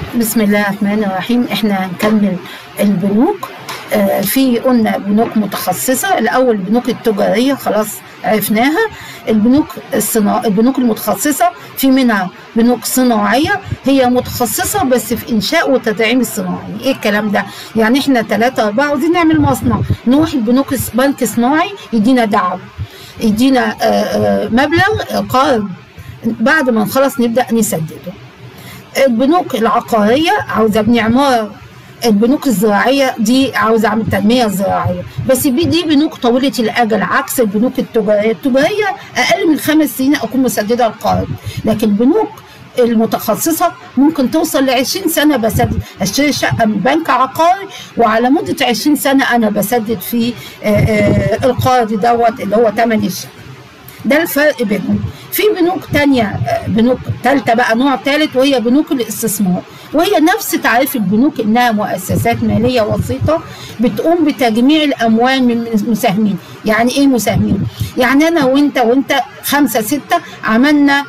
بسم الله الرحمن الرحيم احنا هنكمل البنوك آه في قلنا بنوك متخصصة الأول البنوك التجارية خلاص عرفناها البنوك الصنا... البنوك المتخصصة في منها بنوك صناعية هي متخصصة بس في إنشاء وتدعيم الصناعي إيه الكلام ده يعني إحنا ثلاثة أربعة عاوزين نعمل مصنع نروح البنوك بنك صناعي يدينا دعم يدينا آه آه مبلغ قرض بعد ما نخلص نبدأ نسدده البنوك العقارية عاوزة ابني عمارة البنوك الزراعية دي عاوزة أعمل تنمية زراعية بس دي بنوك طويلة الأجل عكس البنوك التجارية التجارية أقل من خمس سنين أكون مسددة القرض لكن البنوك المتخصصة ممكن توصل ل 20 سنة بسدد اشتري شقة من بنك عقاري وعلى مدة 20 سنة أنا بسدد في القرض دوت اللي هو ثمن الشقة ده الفرق بينهم في بنوك تانية بنوك تالتة بقى نوع تالت وهي بنوك الاستثمار وهي نفس تعريف البنوك انها مؤسسات مالية وسيطة بتقوم بتجميع الاموال من المساهمين يعني ايه مساهمين يعني انا وانت وانت خمسة ستة عملنا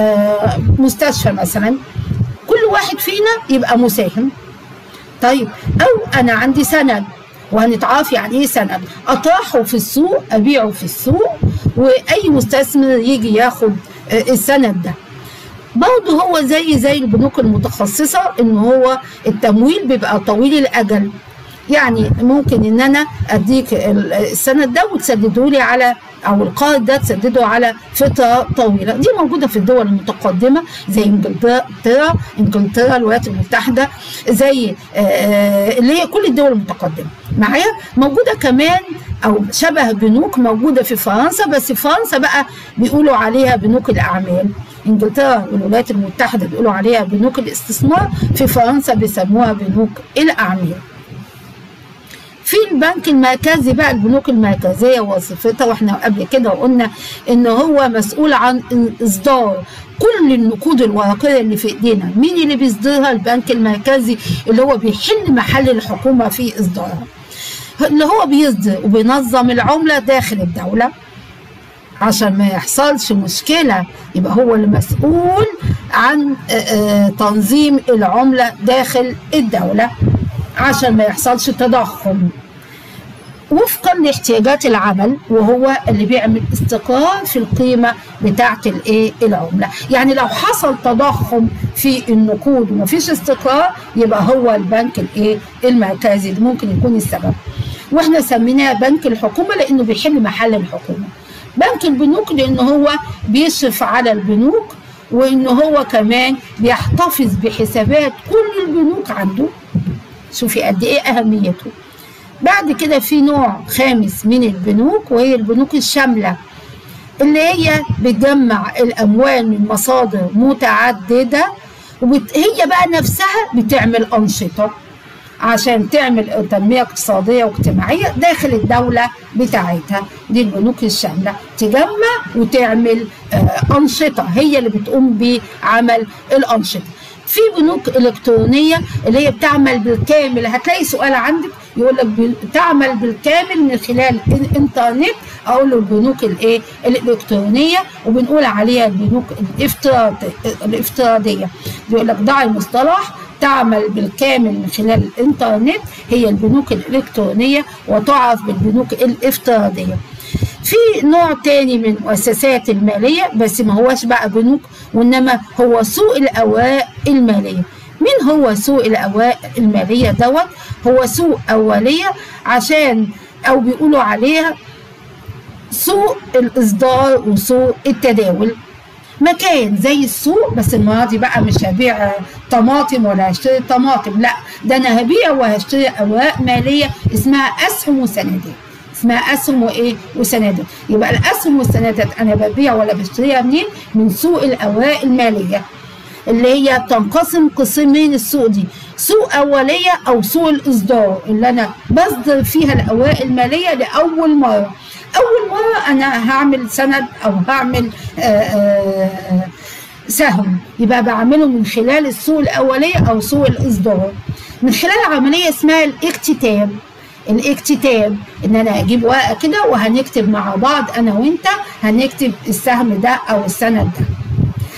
مستشفى مثلا كل واحد فينا يبقى مساهم طيب او انا عندي سند وهنتعرف يعني ايه سند اطرحه في السوق ابيعه في السوق واي مستثمر يجي ياخد السند ده برضه هو زي زي البنوك المتخصصه ان هو التمويل بيبقى طويل الاجل يعني ممكن ان انا اديك السند ده وتسدده لي على او القرض ده تسدده على فتره طويله دي موجوده في الدول المتقدمه زي انجلترا انجلترا الولايات المتحده زي اللي هي كل الدول المتقدمه معايا موجوده كمان او شبه بنوك موجوده في فرنسا بس فرنسا بقى بيقولوا عليها بنوك الاعمال انجلترا والولايات المتحده بيقولوا عليها بنوك الاستثمار في فرنسا بيسموها بنوك الاعمال في البنك المركزي بقى البنوك المركزيه وظيفتها واحنا قبل كده قلنا ان هو مسؤول عن اصدار كل النقود الورقيه اللي في ايدينا مين اللي بيصدرها البنك المركزي اللي هو بيحل محل الحكومه في اصدارها اللي هو بيصدر وبينظم العمله داخل الدوله عشان ما يحصلش مشكله يبقى هو المسؤول عن تنظيم العمله داخل الدوله عشان ما يحصلش تضخم وفقا لاحتياجات العمل وهو اللي بيعمل استقرار في القيمه بتاعه الايه العمله يعني لو حصل تضخم في النقود ومفيش استقرار يبقى هو البنك الايه المركزي اللي ممكن يكون السبب واحنا سميناه بنك الحكومه لانه بيحل محل الحكومه بنك البنوك لان هو بيشرف على البنوك وان هو كمان بيحتفظ بحسابات كل البنوك عنده شوفي قد ايه اهميته بعد كده في نوع خامس من البنوك وهي البنوك الشامله اللي هي بتجمع الاموال من مصادر متعدده وهي بقى نفسها بتعمل انشطه عشان تعمل تنميه اقتصاديه واجتماعيه داخل الدوله بتاعتها دي البنوك الشامله تجمع وتعمل انشطه هي اللي بتقوم بعمل الانشطه في بنوك الكترونيه اللي هي بتعمل بالكامل هتلاقي سؤال عندك يقول لك بتعمل بالكامل من خلال الانترنت اقول له البنوك الايه الالكترونيه وبنقول عليها البنوك الافتراضيه يقول لك ضع المصطلح تعمل بالكامل من خلال الانترنت هي البنوك الالكترونيه وتعرف بالبنوك الافتراضيه في نوع تاني من المؤسسات المالية بس ما هوش بقى بنوك وإنما هو سوق الأوراق المالية مين هو سوق الأوراق المالية دوت هو سوق أولية عشان أو بيقولوا عليها سوق الإصدار وسوق التداول مكان زي السوق بس المرة دي بقى مش هبيع طماطم ولا هشتري طماطم لا ده أنا هبيع وهشتري أوراق مالية اسمها أسهم وسندات اسمها اسهم وايه وسندات يبقى الاسهم والسندات انا ببيع ولا بشتريها منين من سوق الاوراق الماليه اللي هي بتنقسم قسمين السوق دي سوق اوليه او سوق الاصدار اللي انا بصدر فيها الاوراق الماليه لاول مره اول مره انا هعمل سند او هعمل آآ آآ سهم يبقى بعمله من خلال السوق الاوليه او سوق الاصدار من خلال عمليه اسمها الاكتتاب الاكتتاب ان انا اجيب ورقه كده وهنكتب مع بعض انا وانت هنكتب السهم ده او السند ده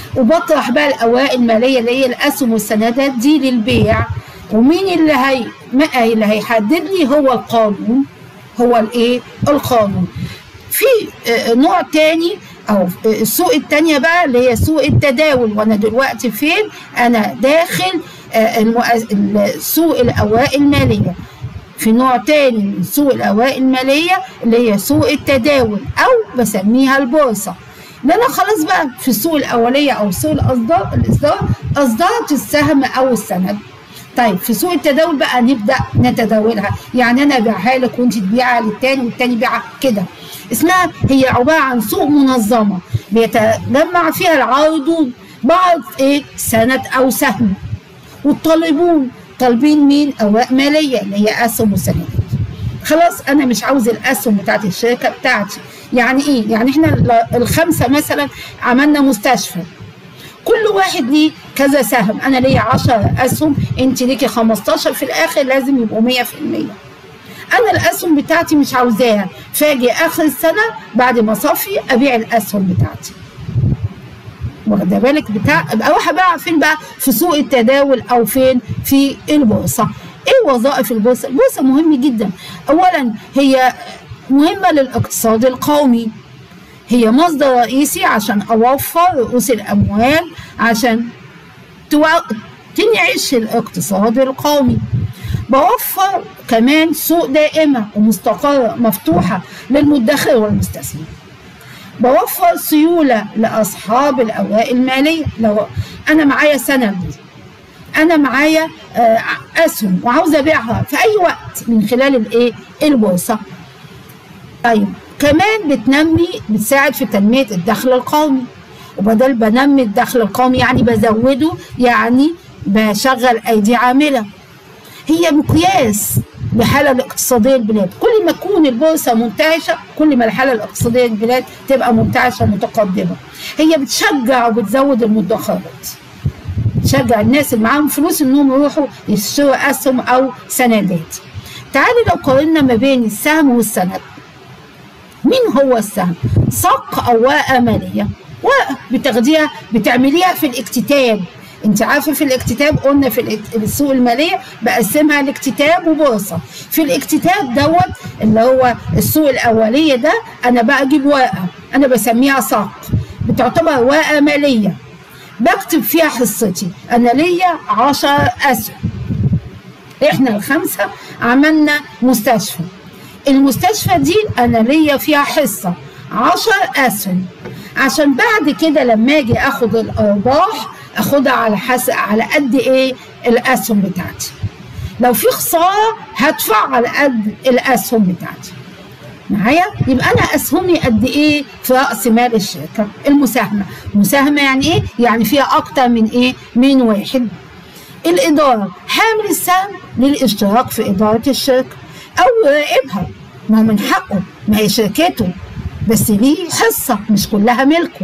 وبطرح بقى الاوراق الماليه اللي هي الاسهم والسندات دي للبيع ومين اللي هي ما اللي هيحدد لي هو القانون هو الايه القانون في آه، نوع تاني او السوق التانية بقى اللي هي سوق التداول وانا دلوقتي فين انا داخل آه، المؤس- ال- سوق الاوراق الماليه في نوع تاني من سوق الاوراق الماليه اللي هي سوق التداول او بسميها البورصه ده انا خلاص بقى في السوق الاوليه او سوق الاصدار الاصدار اصدرت السهم او السند طيب في سوق التداول بقى نبدا نتداولها يعني انا ابيعها لك وانت تبيعها للتاني والتاني يبيعها كده اسمها هي عباره عن سوق منظمه بيتجمع فيها العارضون بعض ايه سند او سهم والطالبون طالبين مين اوراق ماليه اللي هي اسهم وسندات خلاص انا مش عاوز الاسهم بتاعت الشركه بتاعتي يعني ايه يعني احنا ال- الخمسه مثلا عملنا مستشفى كل واحد ليه كذا سهم انا ليا 10 اسهم انت ليكي 15 في الاخر لازم يبقوا 100% انا الاسهم بتاعتي مش عاوزاها فاجي اخر السنه بعد ما اصفي ابيع الاسهم بتاعتي واخده بالك بتاع اروح ابيعها فين بقى في سوق التداول او فين في البورصه ايه وظائف البورصه البورصه مهم جدا اولا هي مهمه للاقتصاد القومي هي مصدر رئيسي عشان اوفر رؤوس الاموال عشان تو... تنعش الاقتصاد القومي بوفر كمان سوق دائمة ومستقرة مفتوحة للمدخر والمستثمر بوفر سيولة لأصحاب الأوراق المالية لو أنا معايا سند أنا معايا آه، أسهم وعاوزة أبيعها في أي وقت من خلال الإيه البورصة طيب كمان بتنمي بتساعد في تنمية الدخل القومي وبدل بنمي الدخل القومي يعني بزوده يعني بشغل أيدي عاملة هي مقياس للحالة الاقتصادية للبلاد كل ما تكون البورصة منتعشة كل ما الحالة الاقتصادية للبلاد تبقى منتعشة ومتقدمة هي بتشجع وبتزود المدخرات تشجع الناس اللي معاهم فلوس انهم يروحوا يشتروا اسهم او سندات تعالي لو قارنا ما بين السهم والسند مين هو السهم صك او ورقه ماليه ورقه بتاخديها بتعمليها في الاكتتاب انت عارفه في الاكتتاب قلنا في الاك- السوق الماليه بقسمها لاكتتاب وبورصه في الاكتتاب دوت اللي هو السوق الاوليه ده انا بقى اجيب ورقه انا بسميها صك بتعتبر ورقه ماليه بكتب فيها حصتي انا ليا 10 اسهم احنا الخمسه عملنا مستشفى المستشفى دي انا ليا فيها حصه 10 اسهم عشان بعد كده لما اجي اخد الارباح اخدها على حسب على قد ايه الاسهم بتاعتي لو في خساره هدفع على قد الاسهم بتاعتي معايا يبقى انا اسهمي قد ايه في راس مال الشركه المساهمه مساهمه يعني ايه يعني فيها اكتر من ايه من واحد الإدارة حامل السهم للاشتراك في إدارة الشركة أو يراقبها ما هو من حقه ما هي شركته بس ليه حصة مش كلها ملكه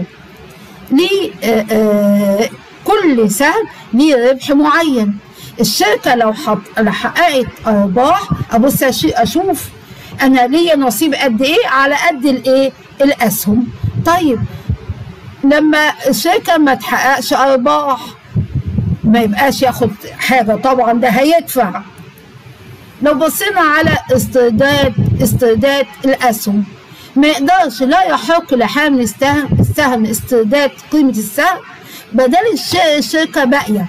ليه آه آه كل سهم ليه ربح معين الشركة لو حط لو حققت أرباح أبص أش- أشوف أنا ليا نصيب قد إيه على قد الإيه الأسهم طيب لما الشركة ما تحققش أرباح ما يبقاش ياخد حاجة طبعا ده هيدفع لو بصينا على استرداد استرداد الأسهم ما يقدرش لا يحق لحامل السهم السهم استرداد قيمة السهم بدل الش- الشركة باقية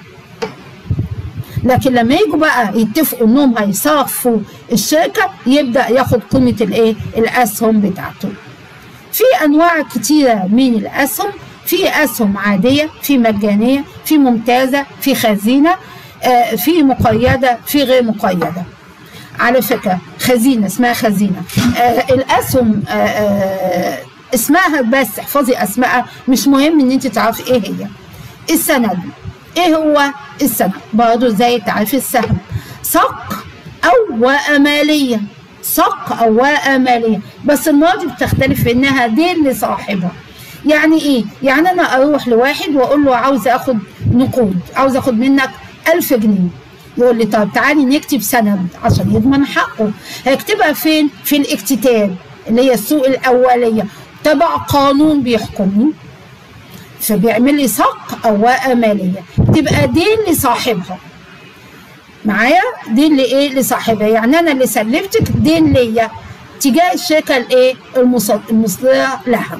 لكن لما يجوا بقى يتفقوا انهم هيصرفوا الشركة يبدأ ياخد قيمة الايه الأسهم بتاعته في انواع كتيره من الاسهم في اسهم عاديه في مجانيه في ممتازه في خزينه آه، في مقيده في غير مقيده على فكره خزينه اسمها خزينه آه، الاسهم آه، آه، اسمها بس احفظي اسمائها مش مهم ان انت تعرفي ايه هي السند ايه هو السند برضه زي تعريف السهم صك او ورقه ماليه صك او ورقه ماليه بس الماضي بتختلف في انها دين لصاحبها يعني ايه يعني انا اروح لواحد واقول له عاوز اخد نقود عاوز اخد منك ألف جنيه يقول لي طب تعالي نكتب سند عشان يضمن حقه هيكتبها فين في الاكتتاب اللي هي السوق الاوليه تبع قانون بيحكمني فبيعمل لي صك او واقه ماليه تبقى دين لصاحبها معايا دين لايه لصاحبها يعني انا اللي سلفتك دين ليا تجاه الشركه الايه المصدره لها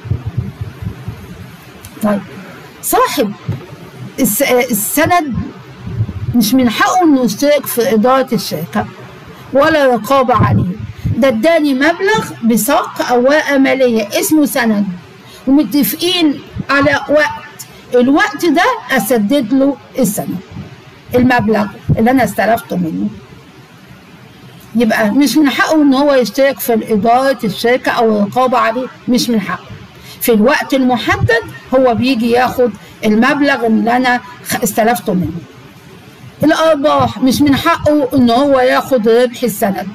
طيب صاحب السند مش من حقه انه يشترك في اداره الشركه ولا رقابه عليه ده اداني مبلغ بساق او واقه ماليه اسمه سند ومتفقين على وقت الوقت ده اسدد له السند المبلغ اللي انا استلفته منه يبقى مش من حقه ان هو يشترك في اداره الشركه او الرقابه عليه مش من حقه في الوقت المحدد هو بيجي ياخد المبلغ اللي انا استلفته منه الارباح مش من حقه ان هو ياخد ربح السند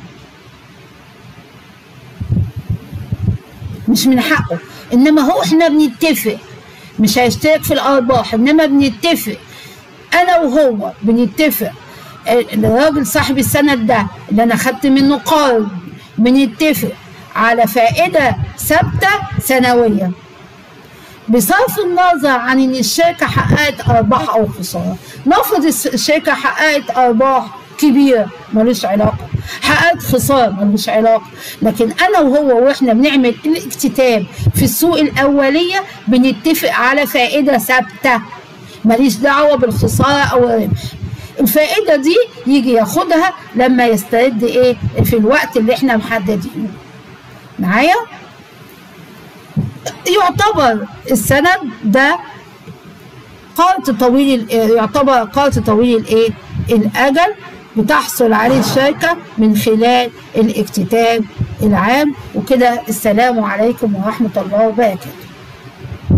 مش من حقه انما هو احنا بنتفق مش هيشترك في الارباح انما بنتفق انا وهو بنتفق الراجل صاحب السند ده اللي انا خدت منه قرض بنتفق على فائده ثابته سنويه بصرف النظر عن ان الشركه حققت ارباح او خساره نفرض الشركه حققت ارباح كبيره ملوش علاقه حققت خساره ملوش علاقه لكن انا وهو واحنا بنعمل الاكتتاب في السوق الاوليه بنتفق على فائده ثابته ماليش دعوه بالخساره او الربح الفائده دي يجي ياخدها لما يسترد ايه في الوقت اللي احنا محددينه معايا يعتبر السند ده قرض طويل يعتبر قرض طويل الايه الاجل بتحصل عليه الشركه من خلال الاكتتاب العام وكده السلام عليكم ورحمه الله وبركاته